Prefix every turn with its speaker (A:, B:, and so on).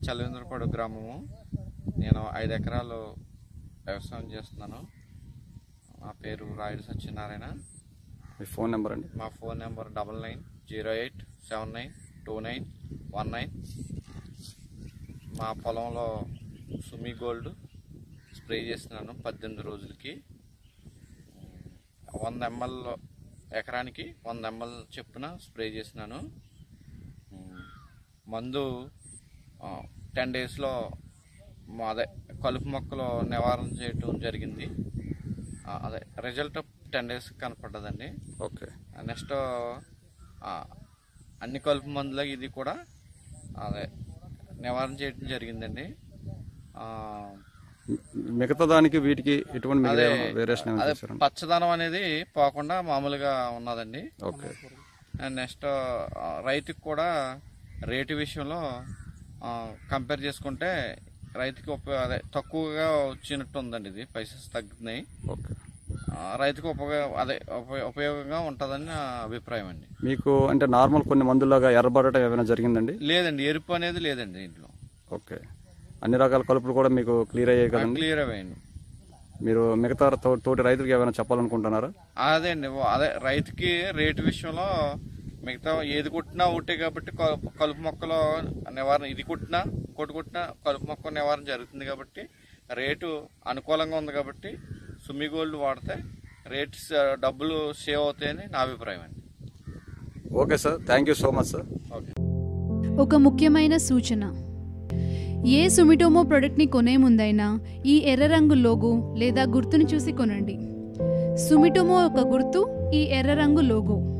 A: చల్లేంద్రపాడు గ్రామము నేను ఐదు ఎకరాలు వ్యవసాయం చేస్తున్నాను నా పేరు రాయుడు సత్యనారాయణ
B: మీ ఫోన్ నెంబర్ అండి
A: మా phone number double nine zero eight seven nine two nine one nine మా పొలంలో సుమి గోల్డ్ స్ప్రే చేస్తున్నాను పద్దెనిమిది రోజులకి వంద ఎంఎల్ ఎకరానికి వంద ఎంఎల్ చెప్పున స్ప్రే చేసినాను ఉమ్, మందు టెన్ డేస్లో అదే కలుపు మొక్కలు నివారణ చేయటం జరిగింది ఆ, అదే రిజల్ట్ టెన్ డేస్ కనపడ్డదండి
B: ఓకే
A: నెక్స్ట్ ఆ, అన్ని కలుపు మందుల ఇది కూడా అదే నివారణ చేయడం జరిగిందండి ఆ,
B: మి- మిగతా దానికి వీటికి ఎటువంటి మిగతా
A: అదే
B: వేరియేషన్ ఏమైనా
A: అదే
B: చేశారండి
A: పచ్చదనం అనేది పోకుండా మామూలుగా ఉన్నదండి
B: ఓకే
A: అండ్ నెక్స్ట్ ఆ, రైతుకి కూడా రేటు విషయంలో కంపేర్ చేసుకుంటే రైతుకి ఉపయోగ అదే తక్కువగా వచ్చినట్టు ఉందండి ఇది పైసెస్ తగ్గుతున్నాయి
B: ఓకే
A: ఆ, రైతుకి ఉపయోగ అదే ఉప- ఉపయోగంగా ఉంటుందని నా అభిప్రాయం అండి
B: మీకు అంటే నార్మల్ కొన్ని మందులాగా ఎర్రబడటం ఏమైనా జరిగిందండి
A: లేదండి ఎరుపు అనేది లేదండి దీంట్లో
B: ఓకే అన్ని రకాల కలుపులు కూడా మీకు క్లియర్ అయ్యాయి కదండి
A: క్లియర్ అవ్వండి
B: మీరు మిగతా తో- తోటి రైతులకు ఏమైనా చెప్పాలనుకుంటున్నారా
A: అదే అండి ఓ- అదే రైతుకి రేటు విషయంలో మిగతా ఏది కొట్టినా ఒకటే కాబట్టి కలుపు కలుపు మొక్కలో నివారణ ఇది కొట్టినా ఇంకోటి కొట్టినా కలుపు మొక్క నివారణ జరుగుతుంది కాబట్టి రేటు అనుకూలంగా ఉంది కాబట్టి సుమి గోల్డ్ వాడితే రేట్ స- డబ్బులు సేవ్ అవుతాయని నా అభిప్రాయం అండి
B: okay sir thank you so much sir
A: okay
C: ఒక ముఖ్యమైన సూచన ఏ సుమిటోమో ప్రోడక్ట్ని కొనే ముందైనా ఈ ఎర్ర రంగు లోగో లేదా గుర్తును చూసి కొనండి సుమిటోమో ఒక గుర్తు ఈ ఎర్ర రంగు లోగో